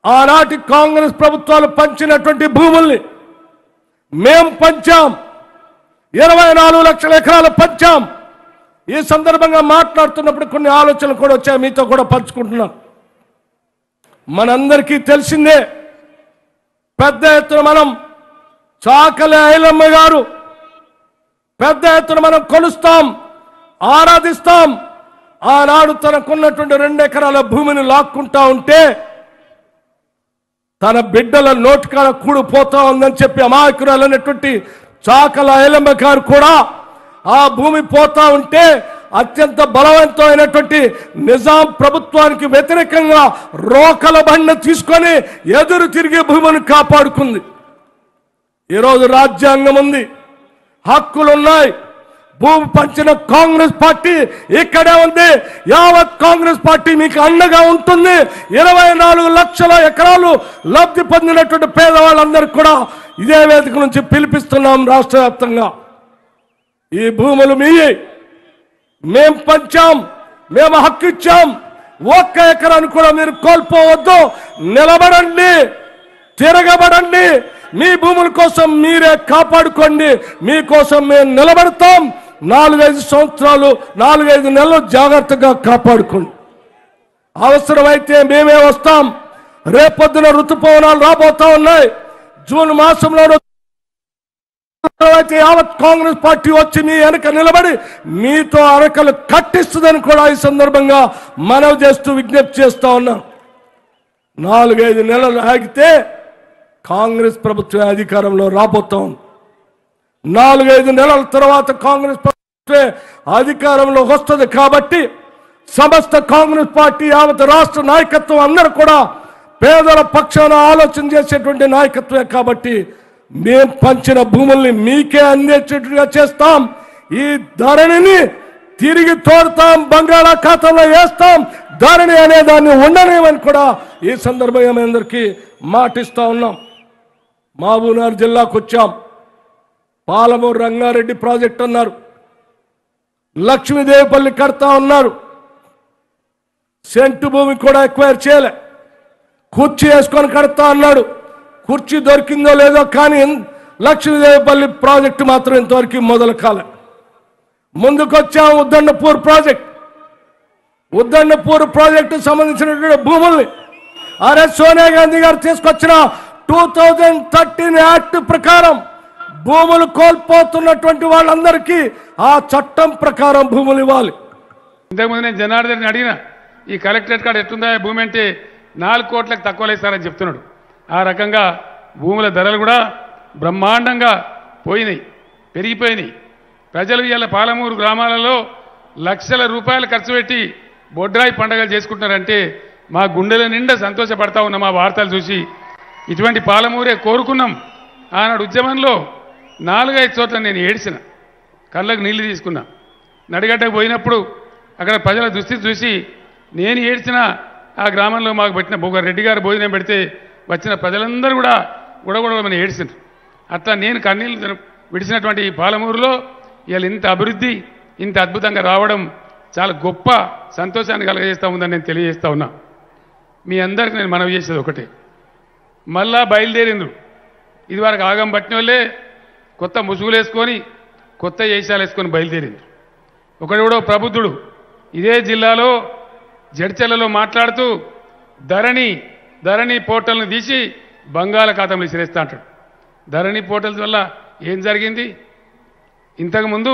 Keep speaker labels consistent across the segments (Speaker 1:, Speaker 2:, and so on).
Speaker 1: ఆనాటి కాంగ్రెస్ ప్రభుత్వాలు పంచినటువంటి భూముల్ని మేం పంచాం ఇరవై నాలుగు లక్షల ఎకరాలు పంచాం ఈ సందర్భంగా మాట్లాడుతున్నప్పుడు కొన్ని ఆలోచనలు కూడా వచ్చాయి మీతో కూడా పంచుకుంటున్నాను మనందరికీ తెలిసిందే పెద్ద ఎత్తున మనం చాకలి ఐలమ్మ గారు పెద్ద ఎత్తున మనం కొలుస్తాం ఆరాధిస్తాం ఆనాడు తనకున్నటువంటి రెండు ఎకరాల భూమిని లాక్కుంటా ఉంటే తన బిడ్డల నోటికాడ కూడిపోతా ఉందని చెప్పి అమాయకురాలైనటువంటి చాకల ఐలమ్మ గారు కూడా ఆ భూమి పోతా ఉంటే అత్యంత బలవంతమైనటువంటి నిజాం ప్రభుత్వానికి వ్యతిరేకంగా రోకల బండ తీసుకొని ఎదురు తిరిగి భూమిని కాపాడుకుంది ఈరోజు రాజ్యాంగం ఉంది హక్కులున్నాయి భూమి పంచిన కాంగ్రెస్ పార్టీ ఇక్కడే ఉంది యావత్ కాంగ్రెస్ పార్టీ మీకు అండగా ఉంటుంది ఇరవై నాలుగు లక్షల ఎకరాలు లబ్ధి పొందినటువంటి పేదవాళ్ళందరికీ కూడా ఇదే వేదిక నుంచి పిలిపిస్తున్నాం రాష్ట్ర వ్యాప్తంగా ఈ భూములు మీయే మేం పంచాం మేము హక్కు ఇచ్చాం ఒక్క ఎకరాన్ని కూడా మీరు కోల్పోవద్దు నిలబడండి తిరగబడండి మీ భూముల కోసం మీరే కాపాడుకోండి మీకోసం మేము నిలబడతాం నాలుగైదు సంవత్సరాలు నాలుగైదు నెలలు జాగ్రత్తగా కాపాడుకోండి అవసరమైతే మేమే వస్తాం రేపొద్దున ఋతుపవనాలు రాబోతా ఉన్నాయి జూన్ మాసంలో అయితే యావత్ కాంగ్రెస్ పార్టీ వచ్చి మీ వెనక నిలబడి మీతో అరకలు కట్టిస్తుందని కూడా ఈ సందర్భంగా మనవి చేస్తూ విజ్ఞప్తి చేస్తా ఉన్నాం నాలుగైదు నెలలు ఆగితే కాంగ్రెస్ ప్రభుత్వం అధికారంలో రాబోతాం నాలుగైదు నెలల తర్వాత కాంగ్రెస్ ప్రభుత్వమే అధికారంలో వస్తుంది కాబట్టి సమస్త కాంగ్రెస్ పార్టీ యావత్ రాష్ట్ర నాయకత్వం అందరూ కూడా పేదల పక్షాన ఆలోచన చేసేటువంటి నాయకత్వమే కాబట్టి మేం పంచిన భూముల్ని మీకే అందేటట్టుగా చేస్తాం ఈ ధరణిని తిరిగి తోడతాం బంగాళాఖాతంలో వేస్తాం ధరణి అనే దాన్ని ఉండనేమని కూడా ఈ సందర్భంగా మీ అందరికీ మాటిస్తా ఉన్నాం మహబూబ్నగర్ జిల్లాకు వచ్చాం పాలమూరు రంగారెడ్డి ప్రాజెక్ట్ అన్నారు లక్ష్మీదేవిపల్లి కడతా ఉన్నారు సెంటు భూమి కూడా ఎక్వైర్ చేయలే కుర్చీ వేసుకొని కడతా అన్నాడు కుర్చీ దొరికిందో లేదో కానీ ఇన్- లక్ష్మీదేవిపల్లి ప్రాజెక్టు మాత్రం ఇంతవరకు మొదలు కాలే ముందుకొచ్చాం ఉద్దండపూర్ ప్రాజెక్ట్ ఉద్దండపూర్ ప్రాజెక్టు సంబంధించినటువంటి భూముల్ని అరే సోనియా గాంధీ గారు తీసుకొచ్చిన టూ థౌజండ్ థర్టీన్ యాక్ట్ ప్రకారం భూములు కోల్పోతున్నటువంటి వాళ్ళందరికీ ఆ చట్టం ప్రకారం భూములు ఇవ్వాలి
Speaker 2: ఇంతకుముందు నేను జనార్దన్ అడిగిన ఈ కలెక్టరేట్ కాడ ఎట్లుందా ఈ భూమి అంటే నాలుగు కోట్లకు తక్కువ లేస్తారని చెప్తున్నాడు ఆ రకంగా భూముల ధరలు కూడా బ్రహ్మాండంగా పోయినాయి పెరిగిపోయినాయి ప్రజలు ఇవాళ పాలమూరు గ్రామాలలో లక్షల రూపాయలు ఖర్చు పెట్టి బొడ్రాయి పండగలు చేసుకుంటున్నారంటే మా గుండెల నిండా సంతోషపడతా ఉన్నాం మా వార్తలు చూసి ఇటువంటి పాలమూరే కోరుకున్నాం ఆనాడు ఉద్యమంలో నాలుగైదు చోట్ల నేను ఏడిసిన కళ్ళకు నీళ్లు తీసుకున్నా నడిగడ్డకు పోయినప్పుడు అక్కడ ప్రజల దుస్థితి చూసి నేను ఏడ్చిన ఆ గ్రామంలో మాకు పెట్టిన ఒక రెడ్డి గారు భోజనం పెడితే వచ్చిన ప్రజలందరూ కూడా గుడగొడమని ఏడ్చిండ్రు అట్లా నేను కన్నీళ్ళు తిన- విడిచినటువంటి ఈ పాలమూరులో ఇవాళ ఇంత అభివృద్ధి ఇంత అద్భుతంగా రావడం చాలా గొప్ప సంతోషాన్ని కలగజేస్తూ ఉందని నేను తెలియజేస్తా ఉన్నా మీ అందరికి నేను మనవి చేసేది ఒకటే మళ్ళా బయలుదేరిండ్రు ఇదివరకు ఆగం పట్టిన వాళ్ళే కొత్త ముసుగులు వేసుకొని కొత్త వేషాలు వేసుకొని బయలుదేరింది ఒకడెవడో ప్రబుద్ధుడు ఇదే జిల్లాలో జడ్చెలలో మాట్లాడుతూ ధరణి ధరణి పోర్టల్ని తీసి బంగాళాఖాతంలో విసిరేస్తా అంటాడు ధరణి పోర్టల్స్ వల్ల ఏం జరిగింది ఇంతకుముందు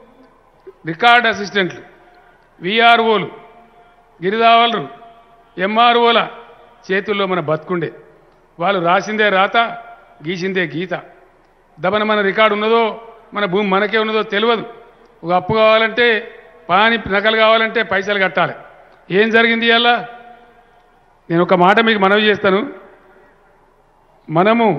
Speaker 2: రికార్డ్ అసిస్టెంట్లు విఆర్ఓలు గిరిదావలరు ఎంఆర్ఓల చేతుల్లో మన బతుకుండే వాళ్ళు రాసిందే రాత గీసిందే గీత దమన మన రికార్డు ఉన్నదో మన భూమి మనకే ఉన్నదో తెలియదు ఒక అప్పు కావాలంటే పాని నకలు కావాలంటే పైసలు కట్టాలి ఏం జరిగింది ఇవాళ నేను ఒక మాట మీకు మనవి చేస్తాను మనము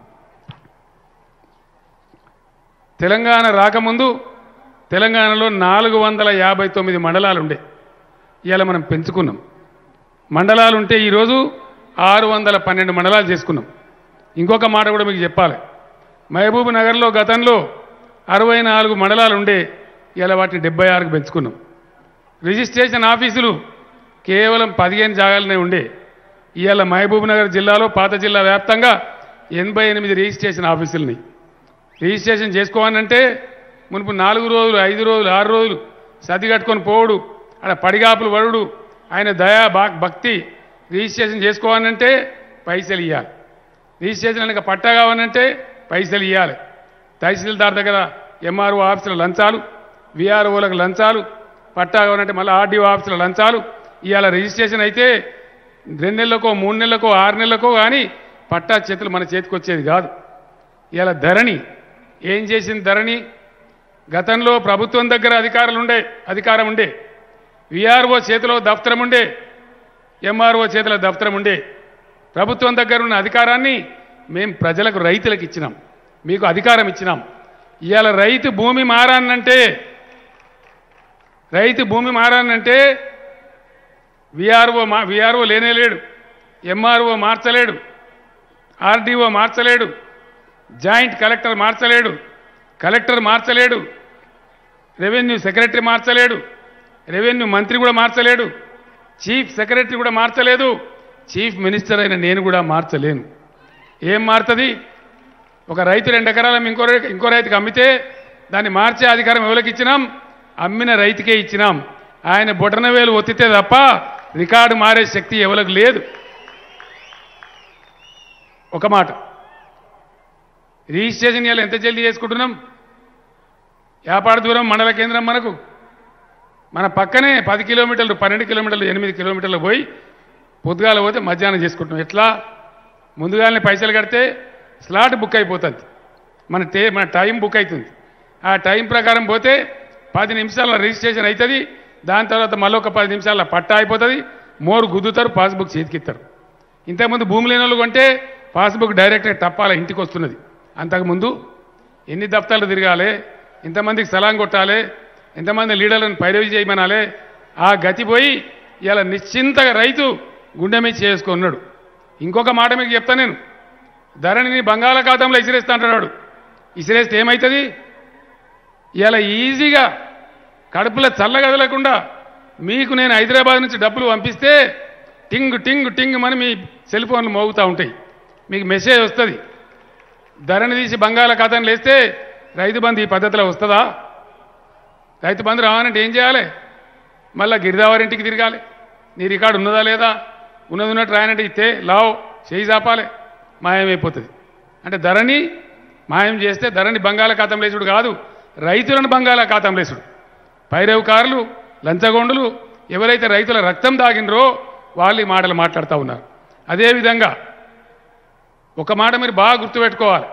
Speaker 2: తెలంగాణ రాకముందు తెలంగాణలో నాలుగు వందల యాభై తొమ్మిది మండలాలు ఉండే ఇవాళ మనం పెంచుకున్నాం మండలాలు ఉంటే ఈరోజు ఆరు వందల పన్నెండు మండలాలు చేసుకున్నాం ఇంకొక మాట కూడా మీకు చెప్పాలి మహబూబ్ నగర్లో గతంలో అరవై నాలుగు మండలాలు ఉండే ఇలా వాటిని డెబ్బై ఆరుకు పెంచుకున్నాం రిజిస్ట్రేషన్ ఆఫీసులు కేవలం పదిహేను జాగాలనే ఉండే ఇవాళ మహబూబ్ నగర్ జిల్లాలో పాత జిల్లా వ్యాప్తంగా ఎనభై ఎనిమిది రిజిస్ట్రేషన్ ఆఫీసులని రిజిస్ట్రేషన్ చేసుకోవాలంటే మునుపు నాలుగు రోజులు ఐదు రోజులు ఆరు రోజులు సర్ది కట్టుకొని పోవుడు అక్కడ పడిగాపులు పడుడు ఆయన దయా భా- భక్తి రిజిస్ట్రేషన్ చేసుకోవాలంటే పైసలు ఇవ్వాలి రిజిస్ట్రేషన్ కనుక పట్టా కావాలంటే పైసలు ఇవ్వాలి తహసీల్దార్ దగ్గర ఎంఆర్ఓ ఆఫీసుల లంచాలు విఆర్ఓలకు లంచాలు పట్టా కావాలంటే మళ్ళీ ఆర్డీఓ ఆఫీసుల లంచాలు ఇవాళ రిజిస్ట్రేషన్ అయితే రెండు నెలలకో మూడు నెలలకో ఆరు నెలలకో కానీ పట్టా చేతులు మన చేతికి వచ్చేది కాదు ఇవాళ ధరణి ఏం చేసింది ధరణి గతంలో ప్రభుత్వం దగ్గర అధికారులు ఉండే అధికారం ఉండే విఆర్ఓ చేతిలో దఫ్తరం ఉండే ఎంఆర్ఓ చేతిలో దఫ్తరం ఉండే ప్రభుత్వం దగ్గర ఉన్న అధికారాన్ని మేం ప్రజలకు రైతులకు ఇచ్చినాం మీకు అధికారం ఇచ్చినాం ఇవాళ రైతు భూమి మారానంటే రైతు భూమి మారానంటే విఆర్ఓ మా విఆర్ఓ లేనే లేడు ఎంఆర్ఓ మార్చలేడు ఆర్డీఓ మార్చలేడు జాయింట్ కలెక్టర్ మార్చలేడు కలెక్టర్ మార్చలేడు రెవెన్యూ సెక్రటరీ మార్చలేడు రెవెన్యూ మంత్రి కూడా మార్చలేడు చీఫ్ సెక్రటరీ కూడా మార్చలేదు చీఫ్ మినిస్టర్ అయిన నేను కూడా మార్చలేను ఏం మారుతుంది ఒక రైతు రెండు ఎకరాల ఇంకో రై- ఇంకో రైతుకి అమ్మితే దాన్ని మార్చే అధికారం ఎవరికి ఇచ్చినాం అమ్మిన రైతుకే ఇచ్చినాం ఆయన బొటన వేలు ఒత్తితే తప్ప రికార్డు మారే శక్తి ఎవరికి లేదు ఒక మాట రిజిస్ట్రేషన్ ఇవాళ ఎంత జల్దీ చేసుకుంటున్నాం వ్యాపార దూరం మండల కేంద్రం మనకు మన పక్కనే పది కిలోమీటర్లు పన్నెండు కిలోమీటర్లు ఎనిమిది కిలోమీటర్లు పోయి పొద్దుగాల పోతే మధ్యాహ్నం చేసుకుంటున్నాం ఎట్లా ముందుగానే పైసలు కడితే స్లాట్ బుక్ అయిపోతుంది మన టే మన టైం బుక్ అవుతుంది ఆ టైం ప్రకారం పోతే పది నిమిషాల రిజిస్ట్రేషన్ అవుతుంది దాని తర్వాత మళ్ళీ ఒక పది నిమిషాల పట్టా అయిపోతుంది మోరు గుద్దుతారు పాస్బుక్ చేతికిస్తారు ఇంతకుముందు భూమి లేని వాళ్ళు కొంటే పాస్బుక్ డైరెక్ట్గా టప్పాల ఇంటికి వస్తున్నది అంతకుముందు ఎన్ని దఫ్తర్లు తిరగాలి ఇంతమందికి సలాం కొట్టాలి ఎంతమంది లీడర్లను పైరవి చేయమనాలి ఆ గతి పోయి ఇలా నిశ్చింతగా రైతు గుండె మీద చేసుకున్నాడు ఇంకొక మాట మీకు చెప్తా నేను ధరణిని బంగాళాఖాతంలో ఇసిరేస్తా అంటున్నాడు ఇసిరేస్తే ఏమవుతుంది ఇలా ఈజీగా కడుపులో చల్లగదలకుండా మీకు నేను హైదరాబాద్ నుంచి డబ్బులు పంపిస్తే టింగ్ టింగ్ టింగ్ అని మీ సెల్ ఫోన్లు మోగుతూ ఉంటాయి మీకు మెసేజ్ వస్తుంది ధరని తీసి బంగాళాఖాతంలో వేస్తే రైతు బంధు ఈ పద్ధతిలో వస్తుందా రైతు బంధు రావాలంటే ఏం చేయాలి మళ్ళా గిరిదావారింటికి తిరగాలి నీ రికార్డు ఉన్నదా లేదా ఉన్నది ఉన్నట్టు రాయనంటే ఇస్తే లావ్ చేయి చాపాలి మాయమైపోతుంది అంటే ధరని మాయం చేస్తే ధరని బంగాళాఖాతం లేచుడు కాదు రైతులను బంగాళాఖాతం లేచుడు పైరవకారులు లంచగొండులు ఎవరైతే రైతుల రక్తం దాగినరో వాళ్ళు ఈ మాటలు మాట్లాడుతూ ఉన్నారు అదేవిధంగా ఒక మాట మీరు బాగా గుర్తుపెట్టుకోవాలి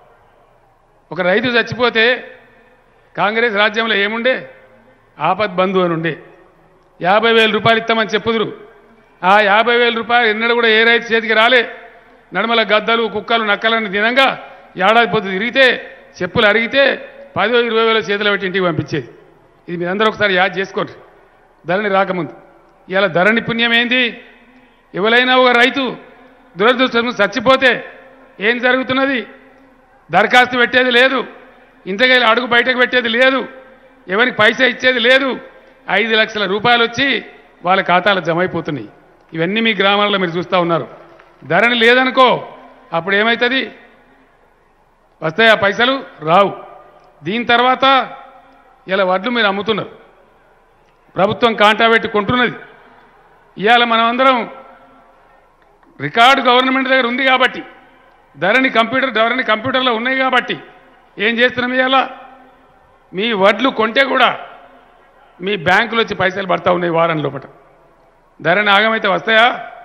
Speaker 2: ఒక రైతు చచ్చిపోతే కాంగ్రెస్ రాజ్యంలో ఏముండే ఆపద్ బంధు అని ఉండే యాభై వేల రూపాయలు ఇస్తామని చెప్పుదురు ఆ యాభై వేల రూపాయలు ఎన్నడూ కూడా ఏ రైతు చేతికి రాలే నడమల గద్దలు కుక్కలు నక్కలని దినంగా ఏడాది పొద్దు తిరిగితే చెప్పులు అరిగితే పదో ఇరవై వేల చేతిలో పెట్టి ఇంటికి పంపించేది ఇది మీరందరూ ఒకసారి యాద్ చేసుకోండి ధరణి రాకముందు ఇలా ధరణి పుణ్యం ఏంది ఎవరైనా ఒక రైతు దురదృష్టం చచ్చిపోతే ఏం జరుగుతున్నది దరఖాస్తు పెట్టేది లేదు ఇంతకెళ్ళి అడుగు బయటకు పెట్టేది లేదు ఎవరికి పైసా ఇచ్చేది లేదు ఐదు లక్షల రూపాయలు వచ్చి వాళ్ళ ఖాతాలో జమ అయిపోతున్నాయి ఇవన్నీ మీ గ్రామాల్లో మీరు చూస్తూ ఉన్నారు ధరని లేదనుకో అప్పుడు ఏమవుతుంది వస్తాయి ఆ పైసలు రావు దీని తర్వాత ఇలా వడ్లు మీరు అమ్ముతున్నారు ప్రభుత్వం కాంటా పెట్టి కొంటున్నది ఇవాళ మనమందరం రికార్డు గవర్నమెంట్ దగ్గర ఉంది కాబట్టి ధరని కంప్యూటర్ ధరని కంప్యూటర్లో ఉన్నాయి కాబట్టి ఏం చేస్తున్నాం ఇవాళ మీ వడ్లు కొంటే కూడా మీ బ్యాంకులో వచ్చి పైసలు పడతా ఉన్నాయి వారం లోపల ధరని ఆగమైతే వస్తాయా